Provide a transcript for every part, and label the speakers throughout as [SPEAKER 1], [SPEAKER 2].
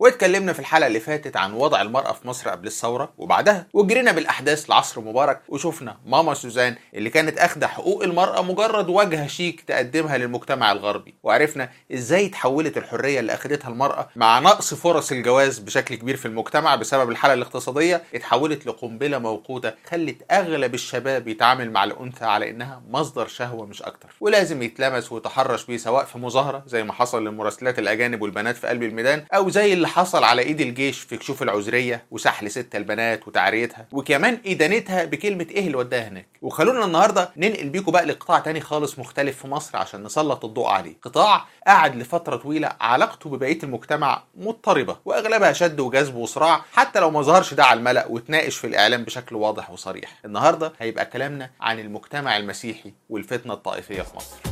[SPEAKER 1] واتكلمنا في الحلقه اللي فاتت عن وضع المراه في مصر قبل الثوره وبعدها وجرينا بالاحداث لعصر مبارك وشفنا ماما سوزان اللي كانت اخده حقوق المراه مجرد واجهه شيك تقدمها للمجتمع الغربي وعرفنا ازاي تحولت الحريه اللي اخدتها المراه مع نقص فرص الجواز بشكل كبير في المجتمع بسبب الحاله الاقتصاديه اتحولت لقنبله موقوته خلت اغلب الشباب يتعامل مع الانثى على انها مصدر شهوه مش اكتر ولازم يتلمس ويتحرش بيه سواء في مظاهره زي ما حصل للمراسلات الاجانب والبنات في قلب الميدان او زي اللي حصل على ايد الجيش في كشوف العذريه وسحل ست البنات وتعريتها وكمان ادانتها بكلمه ايه اللي وداها هناك وخلونا النهارده ننقل بيكم بقى لقطاع تاني خالص مختلف في مصر عشان نسلط الضوء عليه قطاع قعد لفتره طويله علاقته ببقيه المجتمع مضطربه واغلبها شد وجذب وصراع حتى لو ما ظهرش ده على الملا وتناقش في الاعلام بشكل واضح وصريح النهارده هيبقى كلامنا عن المجتمع المسيحي والفتنه الطائفيه في مصر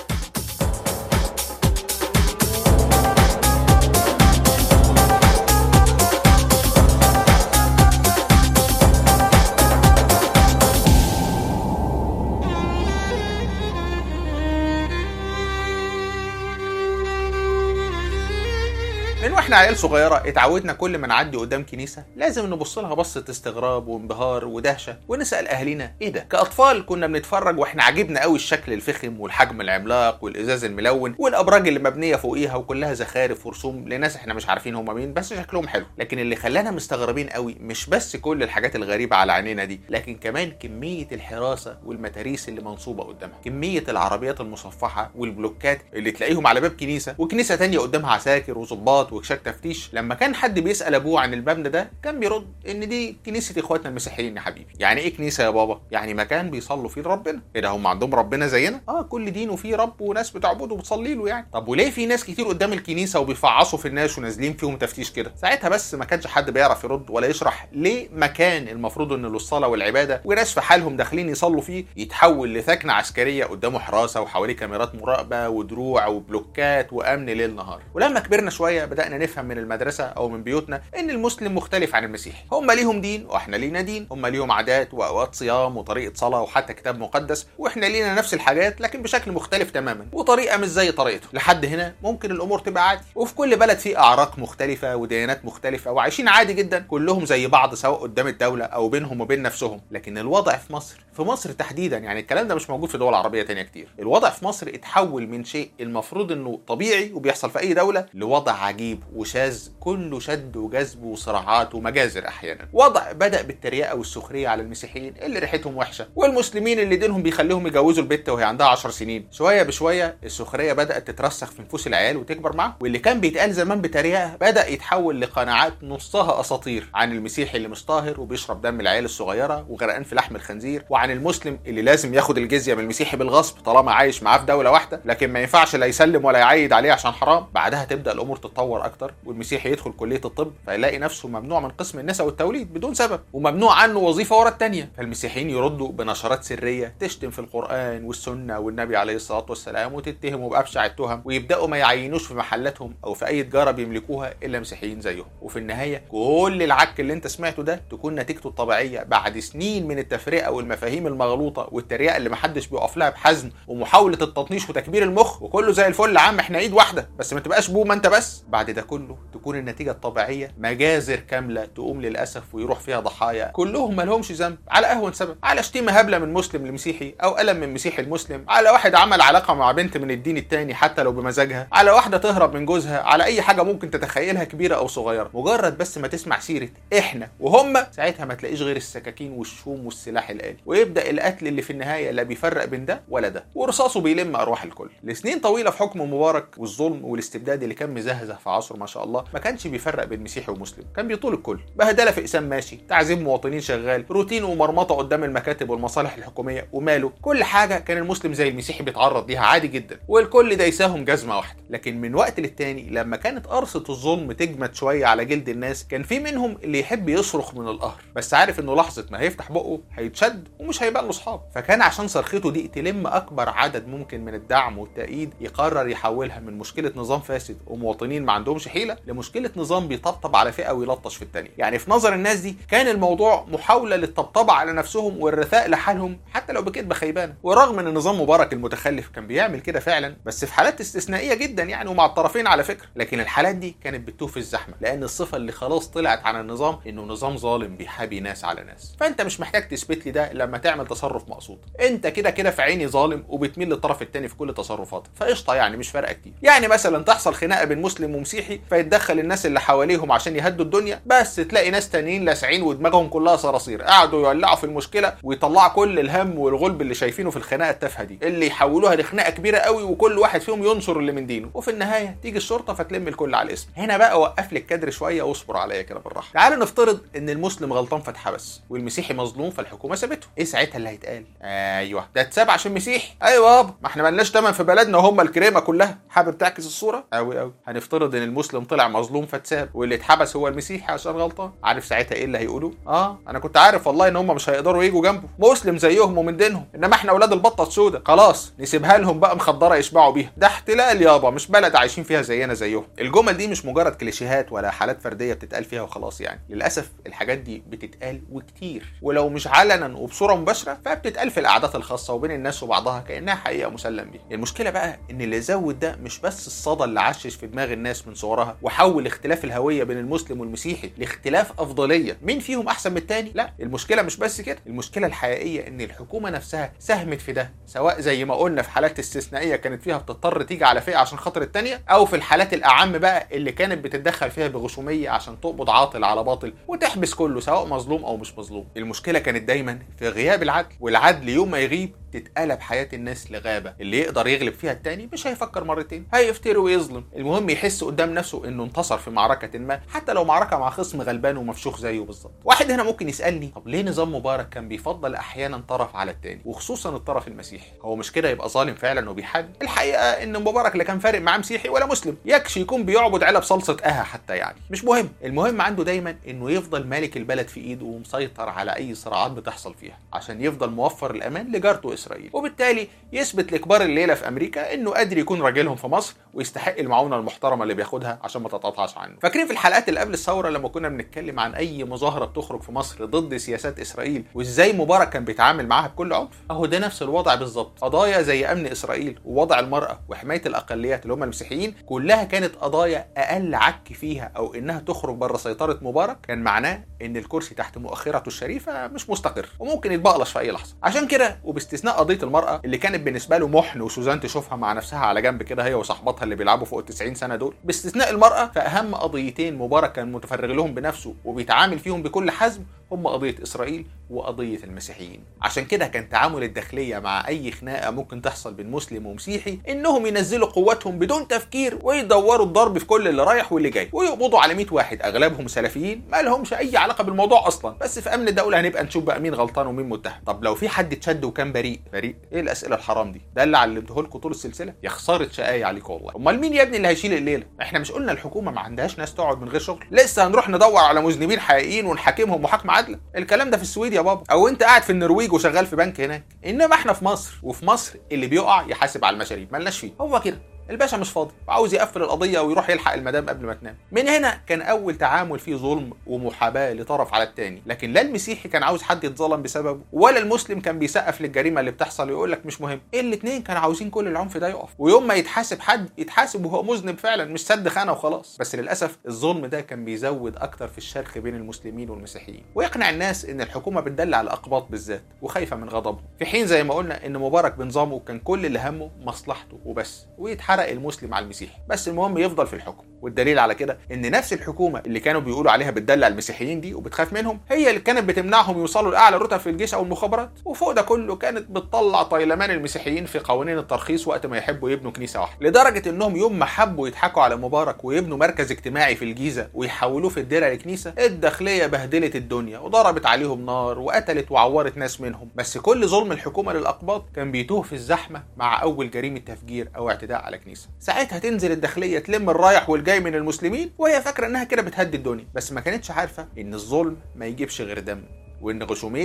[SPEAKER 1] من واحنا عيال صغيره اتعودنا كل ما نعدي قدام كنيسه لازم نبص لها بصه استغراب وانبهار ودهشه ونسال اهالينا ايه ده كاطفال كنا بنتفرج واحنا عاجبنا قوي الشكل الفخم والحجم العملاق والازاز الملون والابراج اللي مبنيه فوقيها وكلها زخارف ورسوم لناس احنا مش عارفين هم مين بس شكلهم حلو لكن اللي خلانا مستغربين قوي مش بس كل الحاجات الغريبه على عينينا دي لكن كمان كميه الحراسه والمتاريس اللي منصوبه قدامها كميه العربيات المصفحه والبلوكات اللي تلاقيهم على باب كنيسه وكنيسه تانية قدامها عساكر وظباط وكشاك تفتيش لما كان حد بيسال ابوه عن المبنى ده كان بيرد ان دي كنيسه اخواتنا المسيحيين يا حبيبي يعني ايه كنيسه يا بابا يعني مكان بيصلوا فيه لربنا ايه ده هم عندهم ربنا زينا اه كل دين وفيه رب وناس بتعبده وبتصلي له يعني طب وليه في ناس كتير قدام الكنيسه وبيفعصوا في الناس ونازلين فيهم تفتيش كده ساعتها بس ما كانش حد بيعرف يرد ولا يشرح ليه مكان المفروض ان له الصلاه والعباده وناس في حالهم داخلين يصلوا فيه يتحول لثكنه عسكريه قدامه حراسه وحواليه كاميرات مراقبه ودروع وبلوكات وامن ليل نهار ولما كبرنا شويه بدانا نفهم من المدرسه او من بيوتنا ان المسلم مختلف عن المسيحي هم ليهم دين واحنا لينا دين هم ليهم عادات واوقات صيام وطريقه صلاه وحتى كتاب مقدس واحنا لينا نفس الحاجات لكن بشكل مختلف تماما وطريقه مش زي طريقته لحد هنا ممكن الامور تبقى عادي وفي كل بلد في اعراق مختلفه وديانات مختلفه وعايشين عادي جدا كلهم زي بعض سواء قدام الدوله او بينهم وبين نفسهم لكن الوضع في مصر في مصر تحديدا يعني الكلام ده مش موجود في دول عربيه تانية كتير الوضع في مصر اتحول من شيء المفروض انه طبيعي وبيحصل في اي دوله لوضع عجيب وشاذ كله شد وجذب وصراعات ومجازر احيانا وضع بدا بالتريقه والسخريه على المسيحيين اللي ريحتهم وحشه والمسلمين اللي دينهم بيخليهم يجوزوا البت وهي عندها 10 سنين شويه بشويه السخريه بدات تترسخ في نفوس العيال وتكبر معاهم واللي كان بيتقال زمان بتريقه بدا يتحول لقناعات نصها اساطير عن المسيحي اللي مش طاهر وبيشرب دم العيال الصغيره وغرقان في لحم الخنزير وعن المسلم اللي لازم ياخد الجزيه من المسيحي بالغصب طالما عايش معاه في دوله واحده لكن ما ينفعش لا يسلم ولا يعيد عليه عشان حرام بعدها تبدا الامور تتطور اكتر والمسيحي يدخل كليه الطب فيلاقي نفسه ممنوع من قسم النساء والتوليد بدون سبب وممنوع عنه وظيفه ورا الثانيه فالمسيحيين يردوا بنشرات سريه تشتم في القران والسنه والنبي عليه الصلاه والسلام وتتهموا بابشع التهم ويبداوا ما يعينوش في محلاتهم او في اي تجاره بيملكوها الا مسيحيين زيهم وفي النهايه كل العك اللي انت سمعته ده تكون نتيجته الطبيعيه بعد سنين من التفرقه والمفاهيم المغلوطه والتريقه اللي محدش بيقف لها بحزم ومحاوله التطنيش وتكبير المخ وكله زي الفل يا عم احنا ايد واحده بس ما تبقاش بومه انت بس بعد ده كله تكون النتيجه الطبيعيه مجازر كامله تقوم للاسف ويروح فيها ضحايا كلهم ما لهمش ذنب على اهون سبب على شتيمه هبله من مسلم لمسيحي او الم من مسيحي لمسلم على واحد عمل علاقه مع بنت من الدين التاني حتى لو بمزاجها على واحده تهرب من جوزها على اي حاجه ممكن تتخيلها كبيره او صغيره مجرد بس ما تسمع سيره احنا وهم ساعتها ما تلاقيش غير السكاكين والشوم والسلاح الالي ويبدا القتل اللي في النهايه لا بيفرق بين ده ولا ده ورصاصه بيلم ارواح الكل لسنين طويله في حكم مبارك والظلم والاستبداد اللي كان مزهزه في عصره ما شاء الله ما كانش بيفرق بين مسيحي ومسلم كان بيطول الكل بهدله في اقسام ماشي تعذيب مواطنين شغال روتين ومرمطه قدام المكاتب والمصالح الحكوميه وماله كل حاجه كان المسلم زي المسيحي بيتعرض ليها عادي جدا والكل دايساهم جزمه واحده لكن من وقت للتاني لما كانت قرصه الظلم تجمد شويه على جلد الناس كان في منهم اللي يحب يصرخ من القهر بس عارف انه لحظه ما هيفتح بقه هيتشد ومش هيبقى له اصحاب فكان عشان صرخته دي تلم اكبر عدد ممكن من الدعم والتأييد يقرر يحولها من مشكله نظام فاسد ومواطنين ما عندهمش عندهمش حيله لمشكله نظام بيطبطب على فئه ويلطش في الثانيه يعني في نظر الناس دي كان الموضوع محاوله للطبطبه على نفسهم والرثاء لحالهم حتى لو بكذبه خيبانه ورغم ان نظام مبارك المتخلف كان بيعمل كده فعلا بس في حالات استثنائيه جدا يعني ومع الطرفين على فكره لكن الحالات دي كانت بتتوه في الزحمه لان الصفه اللي خلاص طلعت عن النظام انه نظام ظالم بيحابي ناس على ناس فانت مش محتاج تثبت لي ده لما تعمل تصرف مقصود انت كده كده في عيني ظالم وبتميل للطرف الثاني في كل تصرفاتك فقشطه يعني مش فارقه كتير يعني مثلا تحصل خناقه بين مسلم ومسيحي فيتدخل الناس اللي حواليهم عشان يهدوا الدنيا بس تلاقي ناس تانيين لاسعين ودماغهم كلها صراصير قعدوا يولعوا في المشكله ويطلعوا كل الهم والغلب اللي شايفينه في الخناقه التافهه دي اللي يحولوها لخناقه كبيره قوي وكل واحد فيهم ينصر اللي من دينه وفي النهايه تيجي الشرطه فتلم الكل على الاسم هنا بقى وقف لي الكادر شويه واصبر عليا كده بالراحه تعال نفترض ان المسلم غلطان فاتحبس والمسيحي مظلوم فالحكومه سابته ايه ساعتها اللي هيتقال ايوه ده اتساب عشان مسيحي ايوه يابا ما احنا مالناش تمن في بلدنا وهم الكريمه كلها حابب تعكس الصوره قوي قوي هنفترض ان المسلم طلع مظلوم فاتساب واللي اتحبس هو المسيحي عشان غلطان عارف ساعتها ايه اللي هيقولوا اه انا كنت عارف والله ان هم مش هيقدروا يجوا جنبه مسلم زيهم ومن دينهم انما احنا اولاد البطه السوداء خلاص نسيبها لهم بقى مخدره يشبعوا بيها ده احتلال يابا مش بلد عايشين فيها زينا زيهم الجمل دي مش مجرد كليشيهات ولا حالات فرديه بتتقال فيها وخلاص يعني للاسف الحاجات دي بتتقال وكتير ولو مش علنا وبصوره مباشره فبتتقال في القعدات الخاصه وبين الناس وبعضها كانها حقيقه مسلم بيها المشكله بقى ان اللي زود ده مش بس الصدى اللي عشش في دماغ الناس من صورها وحول اختلاف الهويه بين المسلم والمسيحي لاختلاف افضليه مين فيهم احسن من التاني لا المشكله مش بس كده المشكله الحقيقيه ان الحكومه نفسها ساهمت في ده سواء زي ما قلنا في حالات استثنائيه كانت فيها بتضطر تيجي على فئه عشان خاطر التانيه او في الحالات الاعم بقى اللي كانت بتتدخل فيها بغشوميه عشان تقبض عاطل على باطل وتحبس كله سواء مظلوم او مش مظلوم المشكله كانت دايما في غياب العدل والعدل يوم ما يغيب تتقلب حياة الناس لغابة اللي يقدر يغلب فيها التاني مش هيفكر مرتين هيفتري ويظلم المهم يحس قدام نفسه انه انتصر في معركة ما حتى لو معركة مع خصم غلبان ومفشوخ زيه بالظبط واحد هنا ممكن يسألني طب ليه نظام مبارك كان بيفضل احيانا طرف على التاني وخصوصا الطرف المسيحي هو مش كده يبقى ظالم فعلا وبيحارب الحقيقة ان مبارك لا كان فارق معاه مسيحي ولا مسلم يكشي يكون بيعبد علب صلصة اها حتى يعني مش مهم المهم عنده دايما انه يفضل مالك البلد في ايده ومسيطر على اي صراعات بتحصل فيها عشان يفضل موفر الامان لجارته اسرائيل وبالتالي يثبت لكبار الليله في امريكا انه قادر يكون راجلهم في مصر ويستحق المعونه المحترمه اللي بياخدها عشان ما تتقطعش عنه فاكرين في الحلقات اللي قبل الثوره لما كنا بنتكلم عن اي مظاهره بتخرج في مصر ضد سياسات اسرائيل وازاي مبارك كان بيتعامل معاها بكل عنف اهو ده نفس الوضع بالظبط قضايا زي امن اسرائيل ووضع المراه وحمايه الاقليات اللي هم المسيحيين كلها كانت قضايا اقل عك فيها او انها تخرج بره سيطره مبارك كان معناه ان الكرسي تحت مؤخرته الشريفه مش مستقر وممكن يتبقلش في اي لحظه عشان كده وباستثناء قضيه المراه اللي كانت بالنسبه له محن وسوزان تشوفها مع نفسها على جنب كده هي وصاحباتها اللي بيلعبوا فوق ال 90 سنه دول باستثناء المراه فاهم قضيتين مبارك كان متفرغ لهم بنفسه وبيتعامل فيهم بكل حزم هم قضية إسرائيل وقضية المسيحيين عشان كده كان تعامل الداخلية مع أي خناقة ممكن تحصل بين مسلم ومسيحي إنهم ينزلوا قواتهم بدون تفكير ويدوروا الضرب في كل اللي رايح واللي جاي ويقبضوا على 100 واحد أغلبهم سلفيين ما لهمش أي علاقة بالموضوع أصلا بس في أمن الدولة هنبقى نشوف بقى مين غلطان ومين متهم طب لو في حد اتشد وكان بريء بريء إيه الأسئلة الحرام دي ده اللي علمته لكم طول السلسلة يا خسارة شقاية عليكم والله أمال مين يا ابني اللي هيشيل الليلة إحنا مش قلنا الحكومة ما عندهاش ناس تقعد من غير شغل لسه هنروح ندور على مذنبين حقيقيين ونحاكمهم محاكمة عادلة الكلام ده في السويد يا بابا او انت قاعد في النرويج وشغال في بنك هناك انما احنا في مصر وفي مصر اللي بيقع يحاسب على المشاريب ملناش فيه هو كده الباشا مش فاضي وعاوز يقفل القضيه ويروح يلحق المدام قبل ما تنام من هنا كان اول تعامل فيه ظلم ومحاباه لطرف على التاني لكن لا المسيحي كان عاوز حد يتظلم بسببه ولا المسلم كان بيسقف للجريمه اللي بتحصل ويقول لك مش مهم الاثنين كانوا عاوزين كل العنف ده يقف ويوم ما يتحاسب حد يتحاسب وهو مذنب فعلا مش سد خانه وخلاص بس للاسف الظلم ده كان بيزود اكتر في الشرخ بين المسلمين والمسيحيين ويقنع الناس ان الحكومه بتدلع الاقباط بالذات وخايفه من غضبهم في حين زي ما قلنا ان مبارك بنظامه كان كل اللي همه مصلحته وبس ويتحرق المسلم على المسيحي بس المهم يفضل في الحكم والدليل على كده ان نفس الحكومه اللي كانوا بيقولوا عليها بتدلع المسيحيين دي وبتخاف منهم هي اللي كانت بتمنعهم يوصلوا لاعلى رتب في الجيش او المخابرات وفوق ده كله كانت بتطلع طيلمان المسيحيين في قوانين الترخيص وقت ما يحبوا يبنوا كنيسه واحده لدرجه انهم يوم ما حبوا يضحكوا على مبارك ويبنوا مركز اجتماعي في الجيزه ويحولوه في الدرع لكنيسه الداخليه بهدلت الدنيا وضربت عليهم نار وقتلت وعورت ناس منهم بس كل ظلم الحكومه للاقباط كان بيتوه في الزحمه مع اول جريمه تفجير او اعتداء على كنيسه ساعتها تنزل الداخليه تلم الرايح والجاي من المسلمين وهي فاكره انها كده بتهدي الدنيا بس ما كانتش عارفه ان الظلم ما يجيبش غير دم وان غشوميتها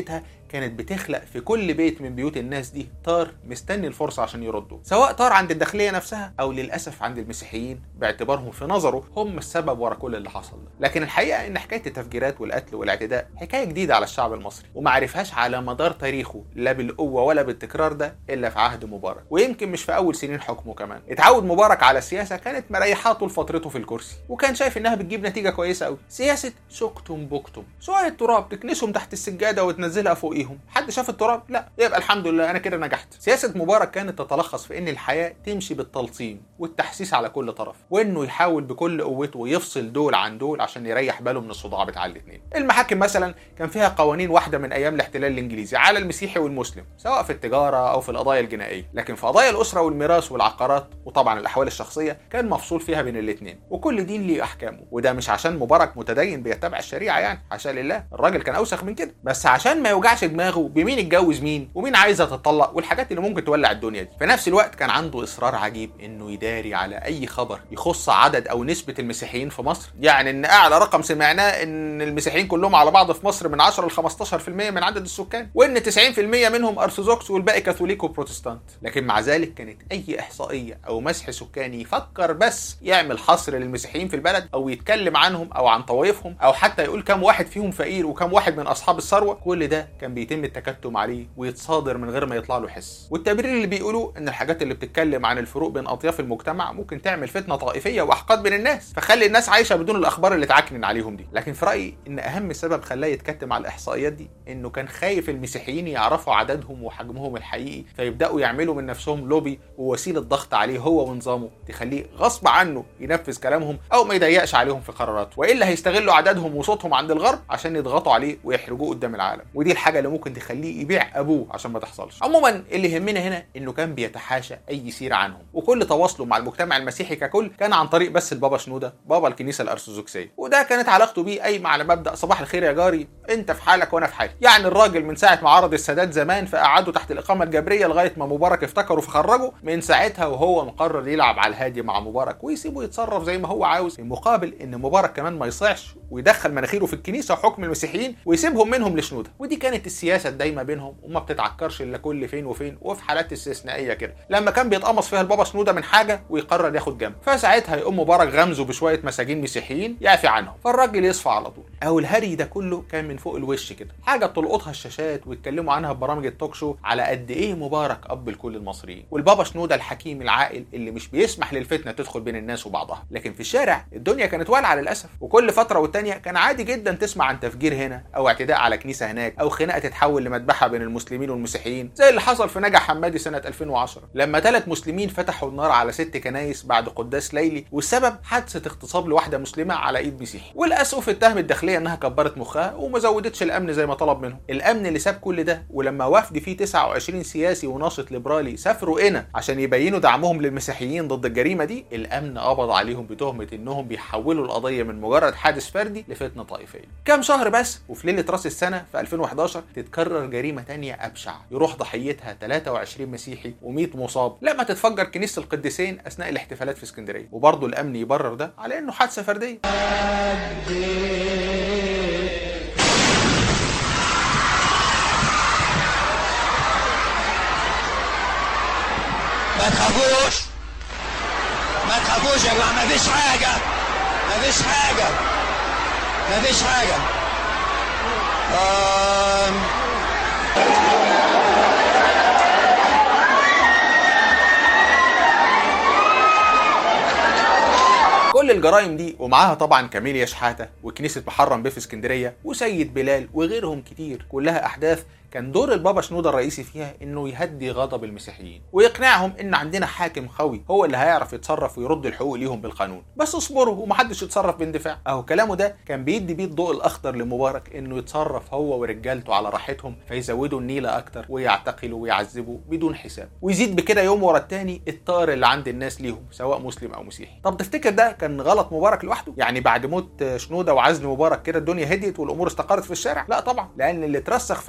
[SPEAKER 1] كانت بتخلق في كل بيت من بيوت الناس دي طار مستني الفرصه عشان يردوا سواء طار عند الداخليه نفسها او للاسف عند المسيحيين باعتبارهم في نظره هم السبب ورا كل اللي حصل ده لكن الحقيقه ان حكايه التفجيرات والقتل والاعتداء حكايه جديده على الشعب المصري وما عرفهاش على مدار تاريخه لا بالقوه ولا بالتكرار ده الا في عهد مبارك ويمكن مش في اول سنين حكمه كمان اتعود مبارك على سياسه كانت مريحاه طول فترته في الكرسي وكان شايف انها بتجيب نتيجه كويسه قوي سياسه سكتم بكتم شويه تراب تكنسهم تحت السجاده وتنزلها فوقيهم حد شاف التراب لا يبقى الحمد لله انا كده نجحت سياسه مبارك كانت تتلخص في ان الحياه تمشي بالتلطيم والتحسيس على كل طرف وانه يحاول بكل قوته يفصل دول عن دول عشان يريح باله من الصداع بتاع الاثنين المحاكم مثلا كان فيها قوانين واحده من ايام الاحتلال الانجليزي على المسيحي والمسلم سواء في التجاره او في القضايا الجنائيه لكن في قضايا الاسره والميراث والعقارات وطبعا الاحوال الشخصيه كان مفصول فيها بين الاثنين وكل دين ليه احكامه وده مش عشان مبارك متدين بيتبع الشريعه يعني حاشا لله الراجل كان اوسخ من كده بس عشان ما يوجعش دماغه بمين اتجوز مين ومين عايزه تتطلق والحاجات اللي ممكن تولع الدنيا دي في نفس الوقت كان عنده اصرار عجيب انه يداري على اي خبر يخص عدد او نسبه المسيحيين في مصر يعني ان اعلى رقم سمعناه ان المسيحيين كلهم على بعض في مصر من 10 ل 15% من عدد السكان وان 90% منهم ارثوذكس والباقي كاثوليك وبروتستانت لكن مع ذلك كانت اي احصائيه او مسح سكاني يفكر بس يعمل حصر للمسيحيين في البلد او يتكلم عنهم او عن طوائفهم او حتى يقول كم واحد فيهم فقير وكم واحد من اصحاب الثروه كل ده كان بيتم التكتم عليه ويتصادر من غير ما يطلع له حس والتبرير اللي بيقولوه ان الحاجات اللي بتتكلم عن الفروق بين اطياف المجتمع ممكن تعمل فتنه طائفيه واحقاد بين الناس فخلي الناس عايشه بدون الاخبار اللي تعكنن عليهم دي لكن في رايي ان اهم سبب خلاه يتكتم على الاحصائيات دي انه كان خايف المسيحيين يعرفوا عددهم وحجمهم الحقيقي فيبداوا يعملوا من نفسهم لوبي ووسيله ضغط عليه هو ونظامه تخليه غصب عنه ينفذ كلامهم او ما يضيقش عليهم في قراراته والا هيستغلوا عددهم وصوتهم عند الغرب عشان يضغطوا عليه ويحرجوه قدام العالم ودي الحاجه اللي ممكن تخليه يبيع ابوه عشان ما تحصلش عموما اللي يهمنا هنا انه كان بيتحاشى اي سيره عنهم وكل تواصله مع المجتمع المسيحي ككل كان عن طريق بس البابا شنوده بابا الكنيسه الارثوذكسيه وده كانت علاقته بيه قايمه على مبدا صباح الخير يا جاري انت في حالك وانا في حالي يعني الراجل من ساعه ما عرض السادات زمان فقعده تحت الاقامه الجبريه لغايه ما مبارك افتكروا فخرجوا من ساعتها وهو مقرر يلعب على الهادي مع مبارك ويسيبه يتصرف زي ما هو عاوز في مقابل ان مبارك كمان ما يصيعش ويدخل مناخيره في الكنيسه وحكم المسيحيين ويسيبهم منهم لشنوده ودي كانت السياسه الدايمه بينهم وما بتتعكرش الا كل فين وفين وفي حالات استثنائيه كده لما كان بيتقمص فيها البابا شنوده من حاجه ويقرر ياخد جنب فساعتها يقوم مبارك غمزه بشويه مساجين مسيحيين يعفي عنهم فالراجل يصفى على طول او الهري ده كله كان من فوق الوش كده حاجه بتلقطها الشاشات ويتكلموا عنها ببرامج التوك شو على قد ايه مبارك اب لكل المصريين والبابا شنوده الحكيم العاقل اللي مش بيسمح للفتنه تدخل بين الناس وبعضها لكن في الشارع الدنيا كانت والعه للاسف وكل فتره والتانيه كان عادي جدا تسمع عن تفجير هنا او اعتداء على كنيسه هناك او خناقه تتحول لمذبحه بين المسلمين والمسيحيين زي اللي حصل في نجع حمادي سنه 2010 لما ثلاث مسلمين فتحوا النار على ست كنايس بعد قداس ليلي والسبب حادثه اغتصاب لواحده مسلمه على ايد مسيحي والاسقف اتهم الداخليه انها كبرت مخها وما زودتش الامن زي ما طلب منهم الامن اللي ساب كل ده ولما وفد فيه 29 سياسي وناشط ليبرالي سافروا هنا عشان يبينوا دعمهم للمسيحيين ضد الجريمه دي الامن قبض عليهم بتهمه انهم بيحولوا القضيه من مجرد حادث فردي لفتنه طائفيه كام شهر بس وفي ليله راس السنه في 2011 تتكرر جريمه تانية ابشع يروح ضحيتها 23 مسيحي و100 مصاب لما تتفجر كنيسه القديسين اثناء الاحتفالات في اسكندريه وبرضه الامن يبرر ده على انه حادثه فرديه
[SPEAKER 2] ما تخافوش ما تخافوش يا جماعه ما فيش حاجه ما فيش حاجه ما فيش حاجه آم.
[SPEAKER 1] كل الجرائم دي ومعاها طبعا كاميليا شحاته وكنيسه محرم بيه في اسكندريه وسيد بلال وغيرهم كتير كلها احداث كان دور البابا شنودة الرئيسي فيها انه يهدي غضب المسيحيين ويقنعهم ان عندنا حاكم قوي هو اللي هيعرف يتصرف ويرد الحقوق ليهم بالقانون بس اصبروا ومحدش يتصرف باندفاع اهو كلامه ده كان بيدي بيه الضوء الاخضر لمبارك انه يتصرف هو ورجالته على راحتهم فيزودوا النيله اكتر ويعتقلوا ويعذبوا بدون حساب ويزيد بكده يوم ورا التاني الطار اللي عند الناس ليهم سواء مسلم او مسيحي طب تفتكر ده كان غلط مبارك لوحده يعني بعد موت شنودة وعزل مبارك كده الدنيا هديت والامور استقرت في الشارع لا طبعا لان اللي اترسخ في عقول الناس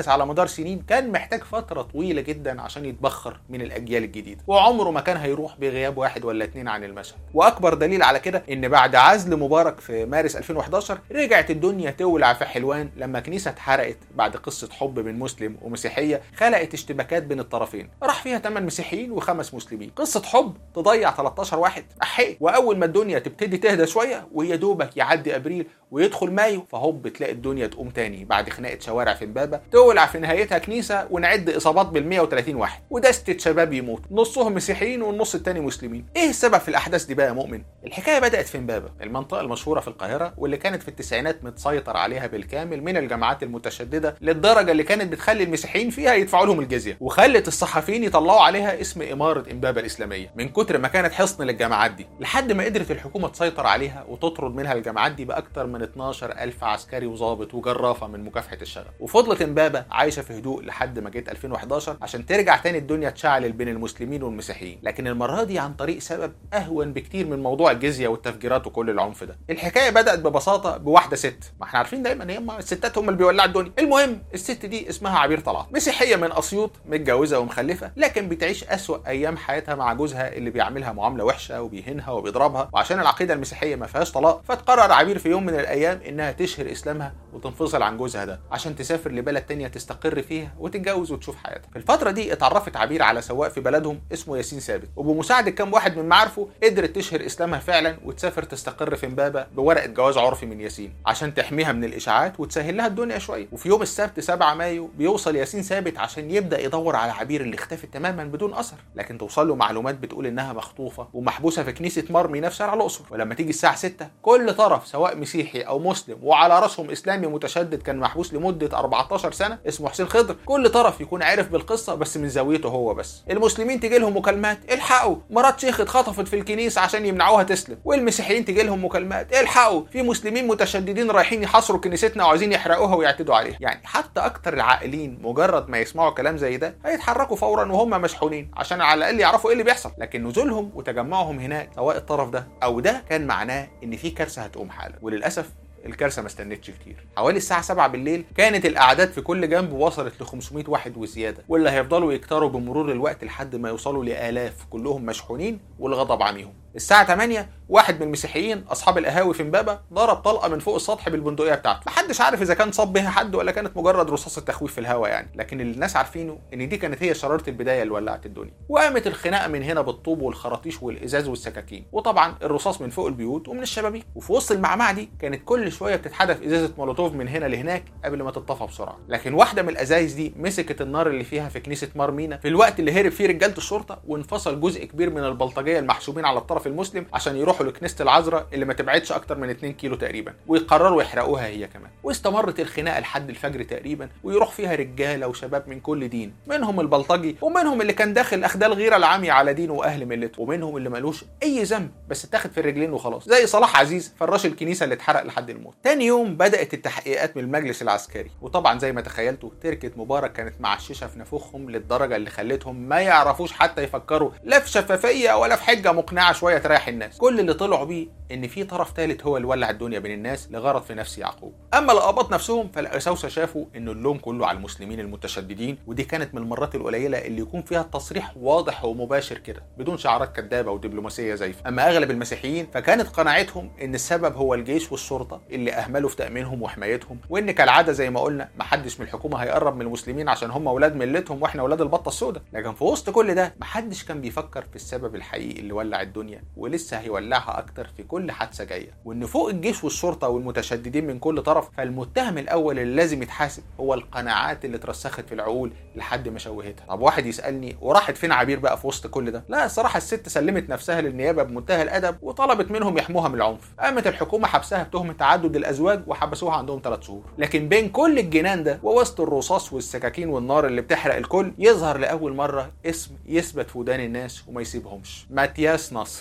[SPEAKER 1] اتأسس على مدار سنين كان محتاج فترة طويلة جدا عشان يتبخر من الأجيال الجديدة وعمره ما كان هيروح بغياب واحد ولا اتنين عن المشهد وأكبر دليل على كده إن بعد عزل مبارك في مارس 2011 رجعت الدنيا تولع في حلوان لما كنيسة اتحرقت بعد قصة حب بين مسلم ومسيحية خلقت اشتباكات بين الطرفين راح فيها 8 مسيحيين وخمس مسلمين قصة حب تضيع 13 واحد أحي وأول ما الدنيا تبتدي تهدى شوية ويا دوبك يعدي أبريل ويدخل مايو فهوب تلاقي الدنيا تقوم تاني بعد خناقه شوارع في امبابه تولع في نهايتها كنيسه ونعد اصابات بال 130 واحد ودستة شباب يموت نصهم مسيحيين والنص التاني مسلمين ايه السبب في الاحداث دي بقى يا مؤمن الحكايه بدات في امبابه المنطقه المشهوره في القاهره واللي كانت في التسعينات متسيطر عليها بالكامل من الجماعات المتشدده للدرجه اللي كانت بتخلي المسيحيين فيها يدفعوا لهم الجزيه وخلت الصحفيين يطلعوا عليها اسم اماره امبابه الاسلاميه من كتر ما كانت حصن للجماعات دي لحد ما قدرت الحكومه تسيطر عليها وتطرد منها الجماعات دي باكتر من 12 ألف عسكري وظابط وجرافة من مكافحة الشغب وفضلت امبابة عايشة في هدوء لحد ما جت 2011 عشان ترجع تاني الدنيا تشعلل بين المسلمين والمسيحيين لكن المرة دي عن طريق سبب أهون بكتير من موضوع الجزية والتفجيرات وكل العنف ده الحكاية بدأت ببساطة بواحدة ست ما احنا عارفين دايما ان هم الستات هم اللي بيولعوا الدنيا المهم الست دي اسمها عبير طلعت مسيحية من أسيوط متجوزة ومخلفة لكن بتعيش أسوأ أيام حياتها مع جوزها اللي بيعملها معاملة وحشة وبيهينها وبيضربها وعشان العقيدة المسيحية ما فيهاش طلاق فتقرر عبير في يوم من الأيام إنها تشهر اسلامها وتنفصل عن جوزها ده عشان تسافر لبلد تانية تستقر فيها وتتجوز وتشوف حياتها في الفتره دي اتعرفت عبير على سواق في بلدهم اسمه ياسين ثابت وبمساعده كام واحد من معارفه قدرت تشهر اسلامها فعلا وتسافر تستقر في امبابه بورقه جواز عرفي من ياسين عشان تحميها من الاشاعات وتسهل لها الدنيا شويه وفي يوم السبت 7 مايو بيوصل ياسين ثابت عشان يبدا يدور على عبير اللي اختفت تماما بدون اثر لكن توصل له معلومات بتقول انها مخطوفه ومحبوسه في كنيسه مرمي نفس شارع الاقصر ولما تيجي الساعه 6 كل طرف سواء مسيحي او مسلم وعلى راسهم اسلامي متشدد كان محبوس لمده 14 سنه اسمه حسين خضر كل طرف يكون عارف بالقصه بس من زاويته هو بس المسلمين تجي لهم مكالمات الحقوا مرات شيخ اتخطفت في الكنيسه عشان يمنعوها تسلم والمسيحيين تجي لهم مكالمات الحقوا في مسلمين متشددين رايحين يحاصروا كنيستنا وعايزين يحرقوها ويعتدوا عليها يعني حتى اكتر العاقلين مجرد ما يسمعوا كلام زي ده هيتحركوا فورا وهم مشحونين عشان على الاقل يعرفوا ايه اللي بيحصل لكن نزولهم وتجمعهم هناك سواء الطرف ده او ده كان معناه ان في كارثه هتقوم حالا وللاسف الكارثه ما استنتش كتير حوالي الساعه 7 بالليل كانت الاعداد في كل جنب وصلت ل 500 واحد وزياده واللي هيفضلوا يكتروا بمرور الوقت لحد ما يوصلوا لالاف كلهم مشحونين والغضب عميهم الساعة 8 واحد من المسيحيين أصحاب القهاوي في امبابة ضرب طلقة من فوق السطح بالبندقية بتاعته، محدش عارف إذا كان صاب بها حد ولا كانت مجرد رصاصة تخويف في الهواء يعني، لكن اللي الناس عارفينه إن دي كانت هي شرارة البداية اللي ولعت الدنيا، وقامت الخناقة من هنا بالطوب والخراطيش والإزاز والسكاكين، وطبعا الرصاص من فوق البيوت ومن الشبابيك، وفي وسط المعمعة دي كانت كل شوية بتتحدف إزازة مولوتوف من هنا لهناك قبل ما تتطفى بسرعة، لكن واحدة من الأزايز دي مسكت النار اللي فيها في كنيسة مارمينا في الوقت اللي هرب فيه رجالة الشرطة وانفصل جزء كبير من البلطجية المحسوبين على الطرف المسلم عشان يروحوا لكنيسه العذراء اللي ما تبعدش اكتر من 2 كيلو تقريبا ويقرروا يحرقوها هي كمان واستمرت الخناقه لحد الفجر تقريبا ويروح فيها رجاله وشباب من كل دين منهم البلطجي ومنهم اللي كان داخل اخدال غيره العاميه على دينه واهل ملته ومنهم اللي ملوش اي ذنب بس اتاخد في الرجلين وخلاص زي صلاح عزيز فراش الكنيسه اللي اتحرق لحد الموت تاني يوم بدات التحقيقات من المجلس العسكري وطبعا زي ما تخيلتوا تركه مبارك كانت معششه في نافوخهم للدرجه اللي خلتهم ما يعرفوش حتى يفكروا لا في شفافيه ولا في حجه مقنعه شويه تريح الناس كل اللي طلعوا بيه ان في طرف ثالث هو اللي ولع الدنيا بين الناس لغرض في نفس يعقوب اما الاباط نفسهم فالاساوسه شافوا ان اللوم كله على المسلمين المتشددين ودي كانت من المرات القليله اللي يكون فيها التصريح واضح ومباشر كده بدون شعارات كدابه ودبلوماسيه زيفه اما اغلب المسيحيين فكانت قناعتهم ان السبب هو الجيش والشرطه اللي اهملوا في تامينهم وحمايتهم وان كالعاده زي ما قلنا محدش من الحكومه هيقرب من المسلمين عشان هم اولاد ملتهم واحنا اولاد البطه السوداء لكن في وسط كل ده محدش كان بيفكر في السبب الحقيقي اللي ولع الدنيا ولسه هيولعها اكتر في كل حادثه جايه وان فوق الجيش والشرطه والمتشددين من كل طرف فالمتهم الاول اللي لازم يتحاسب هو القناعات اللي اترسخت في العقول لحد ما شوهتها طب واحد يسالني وراحت فين عبير بقى في وسط كل ده لا الصراحه الست سلمت نفسها للنيابه بمنتهى الادب وطلبت منهم يحموها من العنف قامت الحكومه حبسها بتهمه تعدد الازواج وحبسوها عندهم ثلاث شهور لكن بين كل الجنان ده ووسط الرصاص والسكاكين والنار اللي بتحرق الكل يظهر لاول مره اسم يثبت في ودان الناس وما يسيبهمش ماتياس نصر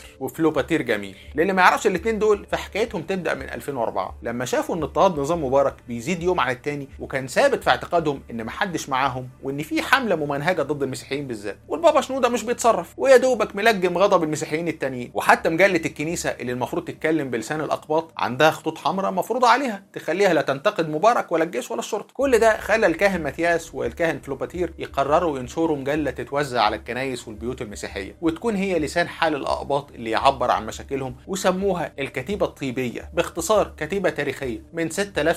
[SPEAKER 1] وفلوباتير جميل للي ما يعرفش الاثنين دول فحكايتهم تبدا من 2004 لما شافوا ان اضطهاد نظام مبارك بيزيد يوم عن التاني وكان ثابت في اعتقادهم ان محدش معاهم وان في حمله ممنهجه ضد المسيحيين بالذات والبابا شنوده مش بيتصرف ويا دوبك ملجم غضب المسيحيين التانيين وحتى مجله الكنيسه اللي المفروض تتكلم بلسان الاقباط عندها خطوط حمراء مفروضه عليها تخليها لا تنتقد مبارك ولا الجيش ولا الشرطه كل ده خلى الكاهن ماتياس والكاهن فلوباتير يقرروا ينشروا مجله تتوزع على الكنايس والبيوت المسيحيه وتكون هي لسان حال الاقباط اللي يعبر عن مشاكلهم وسموها الكتيبه الطيبيه باختصار كتيبه تاريخيه من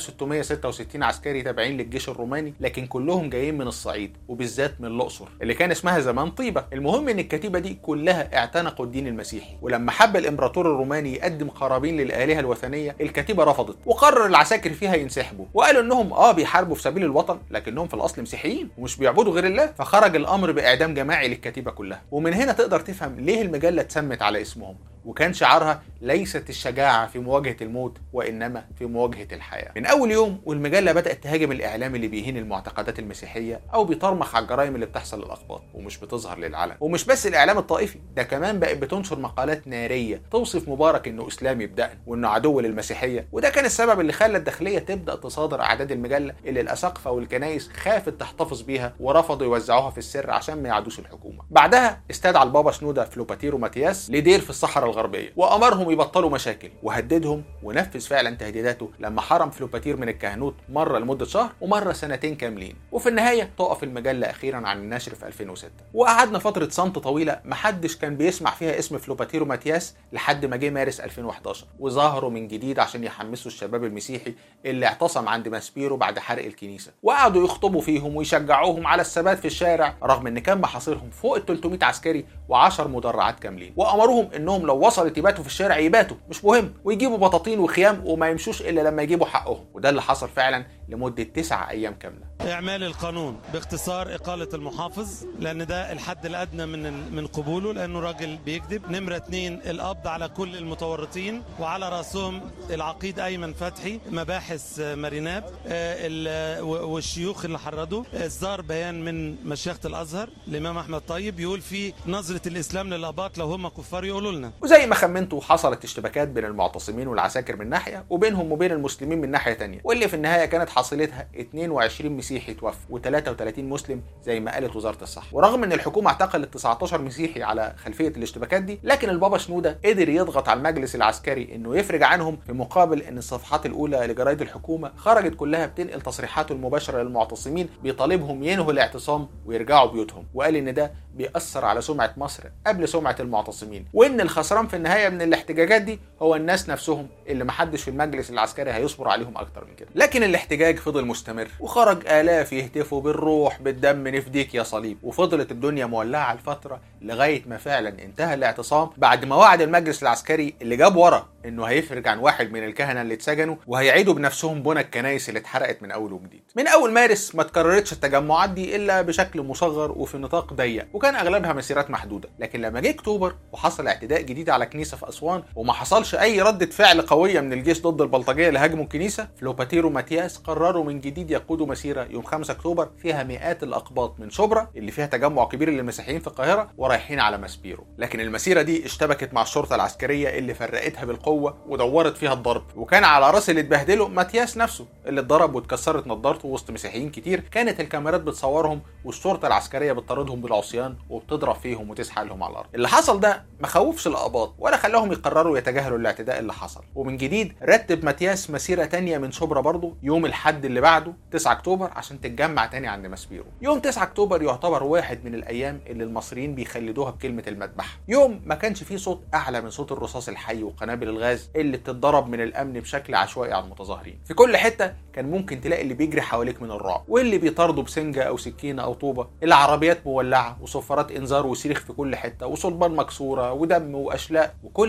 [SPEAKER 1] 6666 عسكري تابعين للجيش الروماني لكن كلهم جايين من الصعيد وبالذات من الاقصر اللي كان اسمها زمان طيبه المهم ان الكتيبه دي كلها اعتنقوا الدين المسيحي ولما حب الامبراطور الروماني يقدم قرابين للالهه الوثنيه الكتيبه رفضت وقرر العساكر فيها ينسحبوا وقالوا انهم اه بيحاربوا في سبيل الوطن لكنهم في الاصل مسيحيين ومش بيعبدوا غير الله فخرج الامر باعدام جماعي للكتيبه كلها ومن هنا تقدر تفهم ليه المجله اتسمت على اسمهم وكان شعارها ليست الشجاعة في مواجهة الموت وإنما في مواجهة الحياة من أول يوم والمجلة بدأت تهاجم الإعلام اللي بيهين المعتقدات المسيحية أو بيطرمخ على الجرائم اللي بتحصل للأقباط ومش بتظهر للعلن ومش بس الإعلام الطائفي ده كمان بقت بتنشر مقالات نارية توصف مبارك إنه إسلامي بدقن وإنه عدو للمسيحية وده كان السبب اللي خلى الداخلية تبدأ تصادر أعداد المجلة اللي الأساقفة والكنايس خافت تحتفظ بيها ورفضوا يوزعوها في السر عشان ما يعادوش الحكومة بعدها استدعى البابا شنودة فلوباتيرو ماتياس لدير في الصحراء الغربية وأمرهم يبطلوا مشاكل وهددهم ونفذ فعلا تهديداته لما حرم فلوباتير من الكهنوت مرة لمدة شهر ومرة سنتين كاملين وفي النهاية تقف المجلة أخيرا عن النشر في 2006 وقعدنا فترة صمت طويلة محدش كان بيسمع فيها اسم فلوباتيرو ماتياس لحد ما جه مارس 2011 وظهروا من جديد عشان يحمسوا الشباب المسيحي اللي اعتصم عند ماسبيرو بعد حرق الكنيسة وقعدوا يخطبوا فيهم ويشجعوهم على الثبات في الشارع رغم ان كان محاصرهم فوق ال 300 عسكري و10 مدرعات كاملين وامروهم انهم لو وصلت يباتوا في الشارع يباتوا مش مهم ويجيبوا بطاطين وخيام وما يمشوش الا لما يجيبوا حقهم وده اللي حصل فعلا لمده تسعة ايام كامله
[SPEAKER 3] إعمال القانون باختصار إقالة المحافظ لأن ده الحد الأدنى من من قبوله لأنه راجل بيكذب نمرة اتنين القبض على كل المتورطين وعلى رأسهم العقيد أيمن فتحي مباحث ماريناب والشيوخ اللي حرضوا إصدار بيان من مشيخة الأزهر الإمام أحمد طيب يقول فيه نظرة الإسلام للأباط لو هم كفار يقولوا لنا
[SPEAKER 1] وزي ما خمنتوا حصلت اشتباكات بين المعتصمين والعساكر من ناحيه وبينهم وبين المسلمين من ناحيه تانية واللي في النهايه كانت حاصلتها 22 مسيحي توفى و33 مسلم زي ما قالت وزاره الصحه ورغم ان الحكومه اعتقلت 19 مسيحي على خلفيه الاشتباكات دي لكن البابا شنوده قدر يضغط على المجلس العسكري انه يفرج عنهم في مقابل ان الصفحات الاولى لجرايد الحكومه خرجت كلها بتنقل تصريحاته المباشره للمعتصمين بيطالبهم ينهوا الاعتصام ويرجعوا بيوتهم وقال ان ده بيأثر على سمعه مصر قبل سمعه المعتصمين وان الخسران في النهايه من الاحتجاجات دي هو الناس نفسهم اللي محدش في المجلس العسكري هيصبر عليهم اكتر من كده لكن الاحتجاج فضل مستمر وخرج الاف يهتفوا بالروح بالدم نفديك يا صليب وفضلت الدنيا مولعه لفتره لغايه ما فعلا انتهى الاعتصام بعد ما وعد المجلس العسكري اللي جاب ورا انه هيفرج عن واحد من الكهنه اللي اتسجنوا وهيعيدوا بنفسهم بنى الكنائس اللي اتحرقت من اول وجديد من اول مارس ما تكررتش التجمعات دي الا بشكل مصغر وفي نطاق ضيق وكان اغلبها مسيرات محدوده لكن لما جه اكتوبر وحصل اعتداء جديد على كنيسه في اسوان وما حصلش اي رده فعل قويه من الجيش ضد البلطجيه اللي هاجموا الكنيسه فلوباتيرو ماتياس قرروا من جديد يقودوا مسيره يوم 5 اكتوبر فيها مئات الاقباط من شبرا اللي فيها تجمع كبير للمسيحيين في القاهره ورايحين على ماسبيرو لكن المسيره دي اشتبكت مع الشرطه العسكريه اللي فرقتها بالقوه ودورت فيها الضرب وكان على راس اللي اتبهدلوا ماتياس نفسه اللي اتضرب واتكسرت نضارته وسط مسيحيين كتير كانت الكاميرات بتصورهم والشرطه العسكريه بتطاردهم بالعصيان وبتضرب فيهم وتسحلهم على الارض اللي حصل ده ما خوفش الاقباط ولا خلاهم يقرروا يتجاهلوا الاعتداء اللي حصل ومن جديد رتب ماتياس مسيره تانية من شبرا برضه يوم الحد اللي بعده 9 اكتوبر عشان تتجمع تاني عند ماسبيرو يوم 9 اكتوبر يعتبر واحد من الايام اللي المصريين بيخلدوها بكلمه المذبحه يوم ما كانش فيه صوت اعلى من صوت الرصاص الحي وقنابل الغاز اللي بتتضرب من الامن بشكل عشوائي على المتظاهرين في كل حته كان ممكن تلاقي اللي بيجري حواليك من الرعب واللي بيطارده بسنجه او سكينه او طوبه العربيات مولعه وصفارات انذار وصريخ في كل حته وصلبان مكسوره ودم واشلاء وكل ده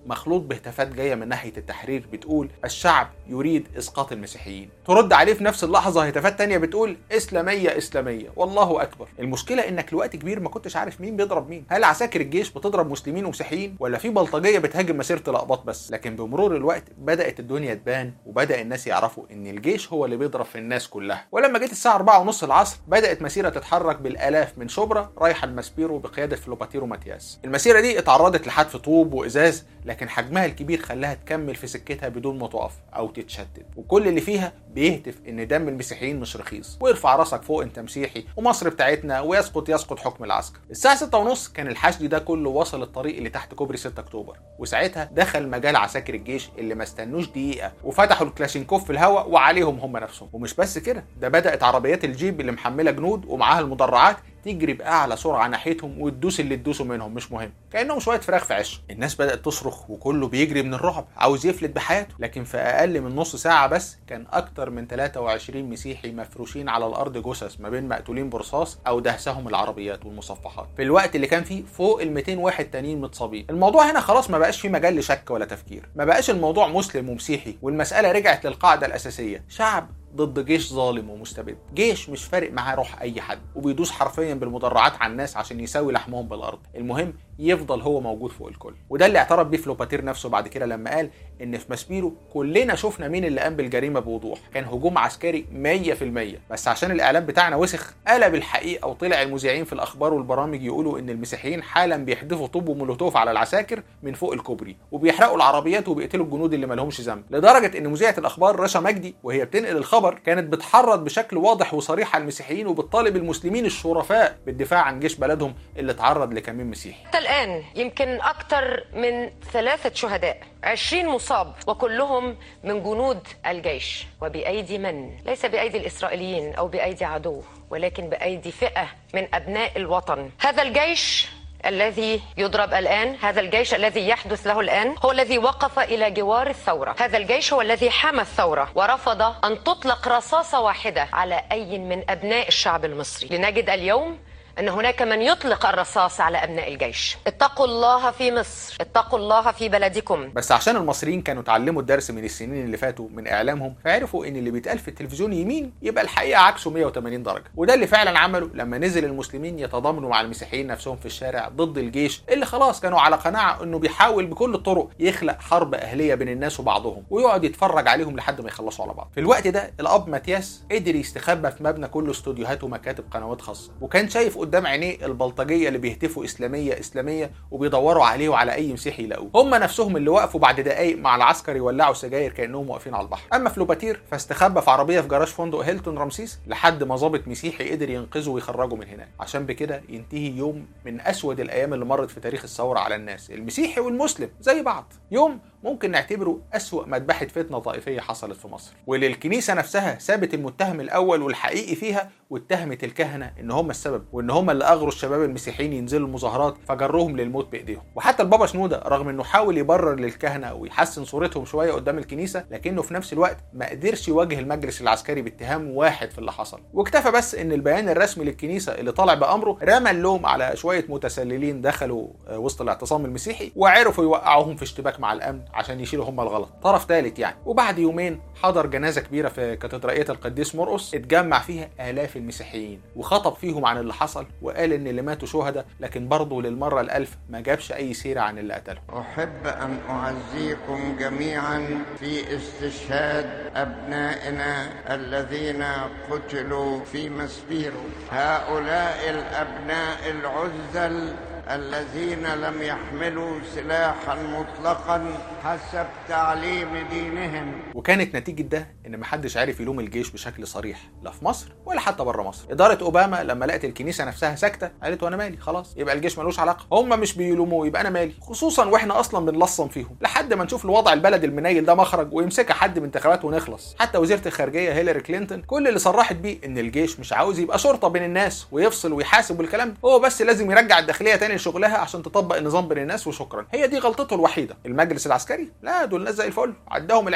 [SPEAKER 1] مخلوط بهتافات جايه من ناحيه التحرير بتقول الشعب يريد اسقاط المسيحيين ترد عليه في نفس اللحظه هتافات تانية بتقول اسلاميه اسلاميه والله اكبر المشكله انك لوقت كبير ما كنتش عارف مين بيضرب مين هل عساكر الجيش بتضرب مسلمين ومسيحيين ولا في بلطجيه بتهاجم مسيره الاقباط بس لكن بمرور الوقت بدات الدنيا تبان وبدا الناس يعرفوا ان الجيش هو اللي بيضرب في الناس كلها ولما جت الساعه 4 ونص العصر بدات مسيره تتحرك بالالاف من شبرا رايحه لماسبيرو بقياده فلوباتيرو ماتياس المسيره دي اتعرضت لحتف طوب وازاز لكن حجمها الكبير خلاها تكمل في سكتها بدون ما تقف او تتشتت وكل اللي فيها بيهتف ان دم المسيحيين مش رخيص وارفع راسك فوق انت مسيحي ومصر بتاعتنا ويسقط يسقط حكم العسكر الساعه 6 ونص كان الحشد ده كله وصل الطريق اللي تحت كوبري 6 اكتوبر وساعتها دخل مجال عساكر الجيش اللي ما استنوش دقيقه وفتحوا الكلاشينكوف في الهواء وعليهم هم نفسهم ومش بس كده ده بدات عربيات الجيب اللي محمله جنود ومعاها المدرعات تجري باعلى سرعه ناحيتهم وتدوس اللي تدوسوا منهم مش مهم كانهم شويه فراخ في عش الناس بدات تصرخ وكله بيجري من الرعب عاوز يفلت بحياته لكن في اقل من نص ساعه بس كان اكتر من 23 مسيحي مفروشين على الارض جثث ما بين مقتولين برصاص او دهسهم العربيات والمصفحات في الوقت اللي كان فيه فوق ال 200 واحد تانيين متصابين الموضوع هنا خلاص ما بقاش فيه مجال لشك ولا تفكير ما بقاش الموضوع مسلم ومسيحي والمساله رجعت للقاعده الاساسيه شعب ضد جيش ظالم ومستبد جيش مش فارق معاه روح اي حد وبيدوس حرفيا بالمدرعات على الناس عشان يساوي لحمهم بالارض المهم يفضل هو موجود فوق الكل وده اللي اعترف بيه فلوباتير نفسه بعد كده لما قال ان في ماسبيرو كلنا شفنا مين اللي قام بالجريمه بوضوح كان هجوم عسكري 100% بس عشان الاعلام بتاعنا وسخ قلب الحقيقه وطلع المذيعين في الاخبار والبرامج يقولوا ان المسيحيين حالا بيحدفوا طوب ومولوتوف على العساكر من فوق الكوبري وبيحرقوا العربيات وبيقتلوا الجنود اللي ما لهمش ذنب لدرجه ان مذيعه الاخبار رشا مجدي وهي بتنقل الخبر كانت بتحرض بشكل واضح وصريح على المسيحيين وبتطالب المسلمين الشرفاء بالدفاع عن جيش بلدهم اللي تعرض لكمين مسيحي
[SPEAKER 4] حتى الآن يمكن أكثر من ثلاثة شهداء عشرين مصاب وكلهم من جنود الجيش وبأيدي من؟ ليس بأيدي الإسرائيليين أو بأيدي عدو ولكن بأيدي فئة من أبناء الوطن هذا الجيش الذي يضرب الآن هذا الجيش الذي يحدث له الآن هو الذي وقف إلى جوار الثورة هذا الجيش هو الذي حمى الثورة ورفض أن تطلق رصاصة واحدة على أي من أبناء الشعب المصري لنجد اليوم أن هناك من يطلق الرصاص على أبناء الجيش اتقوا الله في مصر اتقوا الله في بلدكم
[SPEAKER 1] بس عشان المصريين كانوا اتعلموا الدرس من السنين اللي فاتوا من اعلامهم فعرفوا ان اللي بيتقال في التلفزيون يمين يبقى الحقيقه عكسه 180 درجه وده اللي فعلا عمله لما نزل المسلمين يتضامنوا مع المسيحيين نفسهم في الشارع ضد الجيش اللي خلاص كانوا على قناعه انه بيحاول بكل الطرق يخلق حرب اهليه بين الناس وبعضهم ويقعد يتفرج عليهم لحد ما يخلصوا على بعض في الوقت ده الاب ماتياس قدر يستخبى في مبنى كله استوديوهات ومكاتب قنوات خاصه وكان شايف قدام عينيه البلطجيه اللي بيهتفوا اسلاميه اسلاميه وبيدوروا عليه وعلى اي مسيحي يلاقوه هم نفسهم اللي وقفوا بعد دقايق مع العسكر يولعوا سجاير كانهم واقفين على البحر اما فلوباتير فاستخبى في عربيه في جراج فندق هيلتون رمسيس لحد ما ظابط مسيحي قدر ينقذه ويخرجه من هناك عشان بكده ينتهي يوم من اسود الايام اللي مرت في تاريخ الثوره على الناس المسيحي والمسلم زي بعض يوم ممكن نعتبره أسوأ مذبحة فتنة طائفية حصلت في مصر واللي الكنيسة نفسها سابت المتهم الأول والحقيقي فيها واتهمت الكهنة إن هم السبب وإن هم اللي أغروا الشباب المسيحيين ينزلوا المظاهرات فجروهم للموت بإيديهم وحتى البابا شنودة رغم إنه حاول يبرر للكهنة ويحسن صورتهم شوية قدام الكنيسة لكنه في نفس الوقت ما قدرش يواجه المجلس العسكري باتهام واحد في اللي حصل واكتفى بس إن البيان الرسمي للكنيسة اللي طالع بأمره رمى اللوم على شوية متسللين دخلوا وسط الاعتصام المسيحي وعرفوا يوقعوهم في اشتباك مع الأمن عشان يشيلوا هم الغلط طرف ثالث يعني وبعد يومين حضر جنازه كبيره في كاتدرائيه القديس مرقس اتجمع فيها الاف المسيحيين وخطب فيهم عن اللي حصل وقال ان اللي ماتوا شهداء لكن برضه للمره الالف ما جابش اي سيره عن اللي قتلهم
[SPEAKER 5] أحب أن أعزيكم جميعا في استشهاد أبنائنا الذين قتلوا في مسبيرو هؤلاء الأبناء العزل الذين لم يحملوا سلاحا مطلقا حسب تعليم دينهم
[SPEAKER 1] وكانت نتيجة ده إن محدش عارف يلوم الجيش بشكل صريح لا في مصر ولا حتى بره مصر. إدارة أوباما لما لقت الكنيسة نفسها ساكتة قالت وأنا مالي خلاص يبقى الجيش ملوش علاقة. هم مش بيلوموه يبقى أنا مالي خصوصا وإحنا أصلا بنلصم فيهم لحد ما نشوف الوضع البلد المنيل ده مخرج ويمسكها حد من انتخابات ونخلص. حتى وزيرة الخارجية هيلاري كلينتون كل اللي صرحت بيه إن الجيش مش عاوز يبقى شرطة بين الناس ويفصل ويحاسب والكلام ده هو بس لازم يرجع الداخلية تاني لشغلها عشان تطبق النظام بين الناس وشكرا. هي دي غلطته الوحيدة. المجلس العسكري لا دول ناس زي الفل عداهم العيب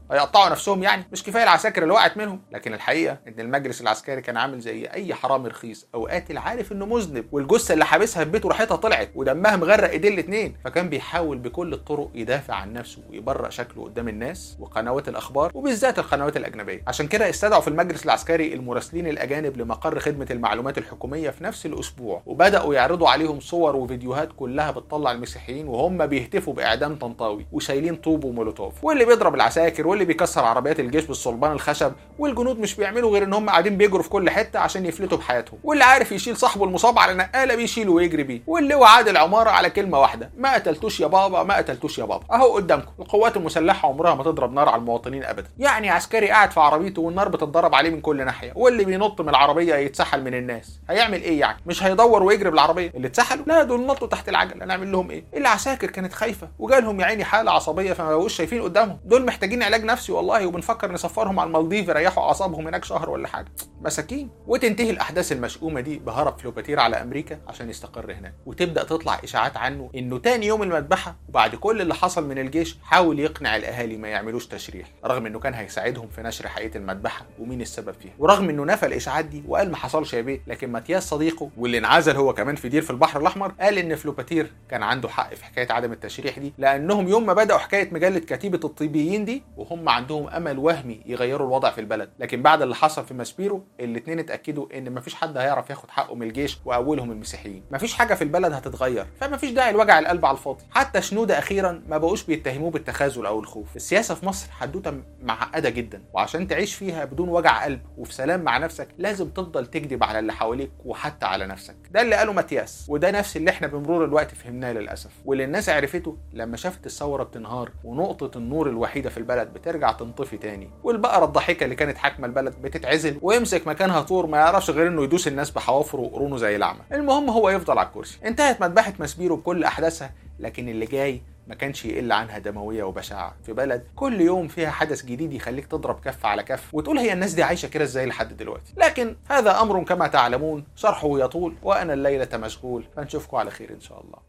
[SPEAKER 1] هيقطعوا نفسهم يعني مش كفايه العساكر اللي وقعت منهم لكن الحقيقه ان المجلس العسكري كان عامل زي اي حرامي رخيص او قاتل عارف انه مذنب والجثه اللي حابسها في بيته راحتها طلعت ودمها مغرق ايديه الاثنين فكان بيحاول بكل الطرق يدافع عن نفسه ويبرأ شكله قدام الناس وقنوات الاخبار وبالذات القنوات الاجنبيه عشان كده استدعوا في المجلس العسكري المراسلين الاجانب لمقر خدمه المعلومات الحكوميه في نفس الاسبوع وبداوا يعرضوا عليهم صور وفيديوهات كلها بتطلع المسيحيين وهم بيهتفوا باعدام طنطاوي وشايلين طوب ومولوتوف واللي بيضرب العساكر واللي بيكسر عربيات الجيش بالصلبان الخشب والجنود مش بيعملوا غير ان هم قاعدين بيجروا في كل حته عشان يفلتوا بحياتهم واللي عارف يشيل صاحبه المصاب على نقاله بيشيله ويجري بيه واللي هو عادل عماره على كلمه واحده ما قتلتوش يا بابا ما قتلتوش يا بابا اهو قدامكم القوات المسلحه عمرها ما تضرب نار على المواطنين ابدا يعني عسكري قاعد في عربيته والنار بتتضرب عليه من كل ناحيه واللي بينط من العربيه يتسحل من الناس هيعمل ايه يعني مش هيدور ويجري بالعربيه اللي اتسحلوا لا دول نطوا تحت العجله نعمل لهم ايه العساكر كانت خايفه وجالهم يا عيني حاله عصبيه فما بقوش شايفين قدامهم دول محتاجين علاج نفسي والله وبنفكر نسفرهم على المالديف يريحوا اعصابهم هناك شهر ولا حاجه مساكين وتنتهي الاحداث المشؤومه دي بهرب فلوباتير على امريكا عشان يستقر هناك وتبدا تطلع اشاعات عنه انه تاني يوم المذبحه وبعد كل اللي حصل من الجيش حاول يقنع الاهالي ما يعملوش تشريح رغم انه كان هيساعدهم في نشر حقيقه المذبحه ومين السبب فيها ورغم انه نفى الاشاعات دي وقال ما حصلش يا بيه لكن ماتياس صديقه واللي انعزل هو كمان في دير في البحر الاحمر قال ان فلوباتير كان عنده حق في حكايه عدم التشريح دي لانهم يوم ما بداوا حكايه مجله كتيبه الطيبيين دي وهم عندهم امل وهمي يغيروا الوضع في البلد لكن بعد اللي حصل في ماسبيرو الاثنين اتاكدوا ان مفيش حد هيعرف ياخد حقه من الجيش واولهم المسيحيين مفيش حاجه في البلد هتتغير فمفيش داعي لوجع القلب على الفاضي حتى شنوده اخيرا ما بقوش بيتهموه بالتخاذل او الخوف السياسه في مصر حدوته معقده جدا وعشان تعيش فيها بدون وجع قلب وفي سلام مع نفسك لازم تفضل تكذب على اللي حواليك وحتى على نفسك ده اللي قاله ماتياس وده نفس اللي احنا بمرور الوقت فهمناه للاسف واللي الناس عرفته لما شافت الثوره بتنهار ونقطه النور الوحيده في البلد بترجع تنطفي تاني والبقره الضحكه اللي كانت حاكمه البلد بتتعزل ويمسك مكانها طور ما يعرفش غير انه يدوس الناس بحوافره وقرونه زي الاعمى المهم هو يفضل على الكرسي انتهت مذبحه ماسبيرو بكل احداثها لكن اللي جاي ما كانش يقل عنها دمويه وبشاعه في بلد كل يوم فيها حدث جديد يخليك تضرب كف على كف وتقول هي الناس دي عايشه كده ازاي لحد دلوقتي لكن هذا امر كما تعلمون شرحه يطول وانا الليله مشغول فنشوفكم على خير ان شاء الله